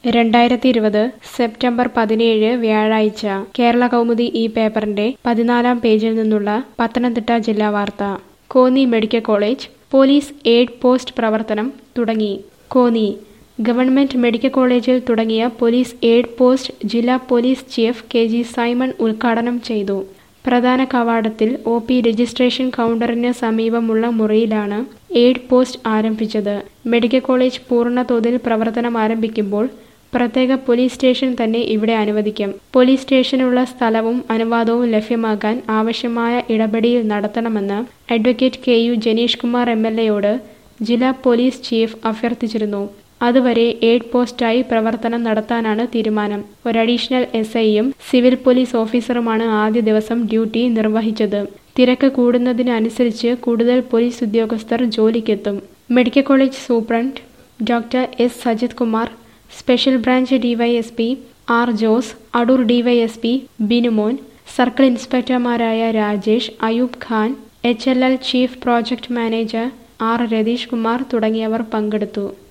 രണ്ടായിരത്തി ഇരുപത് സെപ്റ്റംബർ പതിനേഴ് വ്യാഴാഴ്ച കേരള കൗമുദി ഈ പേപ്പറിന്റെ പതിനാലാം പേജിൽ നിന്നുള്ള പത്തനംതിട്ട ജില്ലാ വാർത്ത Konni medical college police aid post പ്രവർത്തനം തുടങ്ങി കോന്നി ഗവൺമെന്റ് മെഡിക്കൽ കോളേജിൽ തുടങ്ങിയ പോലീസ് എയ്ഡ് പോസ്റ്റ് ജില്ലാ police chief K G Simon ഉദ്ഘാടനം ചെയ്തു പ്രധാന കവാടത്തിൽ ഒ പി രജിസ്ട്രേഷൻ കൗണ്ടറിന് സമീപമുള്ള മുറിയിലാണ് എയ്ഡ് പോസ്റ്റ് ആരംഭിച്ചത് മെഡിക്കൽ കോളേജ് പൂർണ്ണ തോതിൽ പ്രവർത്തനം ആരംഭിക്കുമ്പോൾ പ്രത്യേക പോലീസ് സ്റ്റേഷൻ തന്നെ ഇവിടെ അനുവദിക്കും പോലീസ് സ്റ്റേഷനുള്ള സ്ഥലവും അനുവാദവും ലഭ്യമാക്കാൻ ആവശ്യമായ ഇടപെടൽ നടത്തണമെന്ന് advocate K U Janeesh Kumar M L എയോട് ജില്ലാ പോലീസ് ചീഫ് അഭ്യർത്ഥിച്ചിരുന്നു അതുവരെ എയ്ഡ് പോസ്റ്റായി പ്രവർത്തനം നടത്താനാണ് തീരുമാനം ഒരു അഡീഷണൽ എസ് ഐയും സിവിൽ പോലീസ് ഓഫീസറുമാണ് ആദ്യ ദിവസം ഡ്യൂട്ടി നിർവഹിച്ചത് തിരക്ക് കൂടുന്നതിനനുസരിച്ച് കൂടുതൽ പോലീസ് ഉദ്യോഗസ്ഥർ ജോലിക്കെത്തും medical college superintendent doctor S Sajith Kumar special branch DYSP R Jose Adoor DYSP Binumon circle ഇൻസ്പെക്ടർമാരായ Rajesh Ayub Khan H L L chief project manager R Ratheesh Kumar തുടങ്ങിയവർ പങ്കെടുത്തു